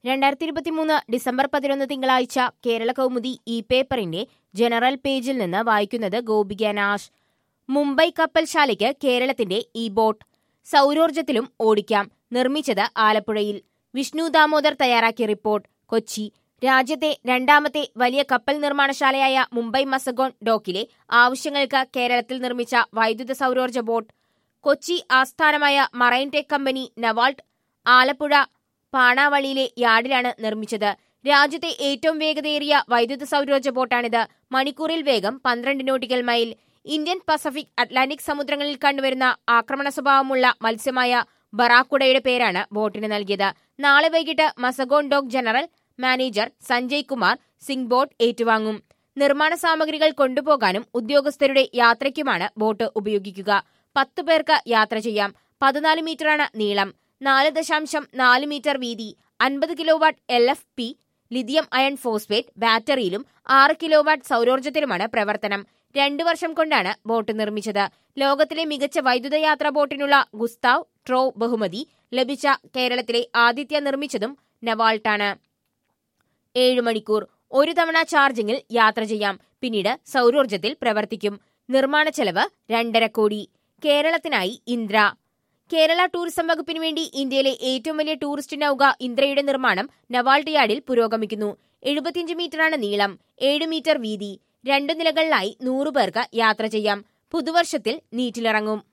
രണ്ടായിരത്തി ഇരുപത്തിമൂന്ന് ഡിസംബർ പതിനൊന്ന് തിങ്കളാഴ്ച കേരള കൗമുദി ഇ പേപ്പറിന്റെ ജനറൽ പേജിൽ നിന്ന് വായിക്കുന്നത് ഗോപിക നാഷ് മുംബൈ കപ്പൽശാലയ്ക്ക് കേരളത്തിന്റെ ഇ ബോട്ട് സൗരോർജ്ജത്തിലും ഓടിക്കാം നിർമ്മിച്ചത് ആലപ്പുഴയിൽ വിഷ്ണു ദാമോദർ തയ്യാറാക്കിയ റിപ്പോർട്ട് കൊച്ചി രാജ്യത്തെ രണ്ടാമത്തെ വലിയ കപ്പൽ നിർമ്മാണശാലയായ മുംബൈ മസഗോൺ ഡോക്കിലെ ആവശ്യങ്ങൾക്ക് കേരളത്തിൽ നിർമ്മിച്ച വൈദ്യുത സൗരോർജ്ജ ബോട്ട് കൊച്ചി ആസ്ഥാനമായ marine tech company Navalt Alappuzha പാണാവളിയിലെ യാർഡിലാണ് നിർമ്മിച്ചത് രാജ്യത്തെ ഏറ്റവും വേഗതയേറിയ വൈദ്യുത സൗരോർജ്ജ ബോട്ടാണിത് മണിക്കൂറിൽ വേഗം പന്ത്രണ്ട് nautical mile Indian Pacific Atlantic സമുദ്രങ്ങളിൽ കണ്ടുവരുന്ന ആക്രമണ സ്വഭാവമുള്ള മത്സ്യമായ ബറാക്കുഡയുടെ പേരാണ് ബോട്ടിന് നൽകിയത് നാളെ വൈകിട്ട് Mazagon dock general manager Sanjay Kumar Singh boat ഏറ്റുവാങ്ങും നിർമ്മാണ സാമഗ്രികൾ കൊണ്ടുപോകാനും ഉദ്യോഗസ്ഥരുടെ യാത്രയ്ക്കുമാണ് ബോട്ട് ഉപയോഗിക്കുക പത്ത് പേർക്ക് യാത്ര ചെയ്യാം പതിനാല് മീറ്ററാണ് നീളം നാല് ദശാംശം നാല് മീറ്റർ വീതി അൻപത് kilowatt L F P lithium iron phosphate ബാറ്ററിയിലും ആറ് കിലോവാട്ട് സൗരോർജ്ജത്തിലുമാണ് പ്രവർത്തനം രണ്ടു വർഷം കൊണ്ടാണ് ബോട്ട് നിർമ്മിച്ചത് ലോകത്തിലെ മികച്ച വൈദ്യുത യാത്രാ ബോട്ടിനുള്ള ഗുസ്താവ് ട്രോ ബഹുമതി ലഭിച്ച കേരളത്തിലെ ആദിത്യ നിർമ്മിച്ചതും നവാൾട്ടാണ് ഏഴ് മണിക്കൂർ ഒരു തവണ ചാർജിങ്ങിൽ യാത്ര ചെയ്യാം പിന്നീട് സൗരോർജ്ജത്തിൽ പ്രവർത്തിക്കും നിർമ്മാണ ചെലവ് രണ്ടര കോടി കേരളത്തിനായി ഇന്ദ്ര കേരള ടൂറിസം വകുപ്പിന് വേണ്ടി ഇന്ത്യയിലെ ഏറ്റവും വലിയ ടൂറിസ്റ്റ് നൌക ഇന്ദ്രയുടെ നിർമ്മാണം നവാൾട്ട് യാർഡിൽ പുരോഗമിക്കുന്നു എഴുപത്തിയഞ്ച് മീറ്ററാണ് നീളം ഏഴ് മീറ്റർ വീതി രണ്ടു നിലകളിലായി നൂറു പേർക്ക് യാത്ര ചെയ്യാം പുതുവർഷത്തിൽ നീറ്റിലിറങ്ങും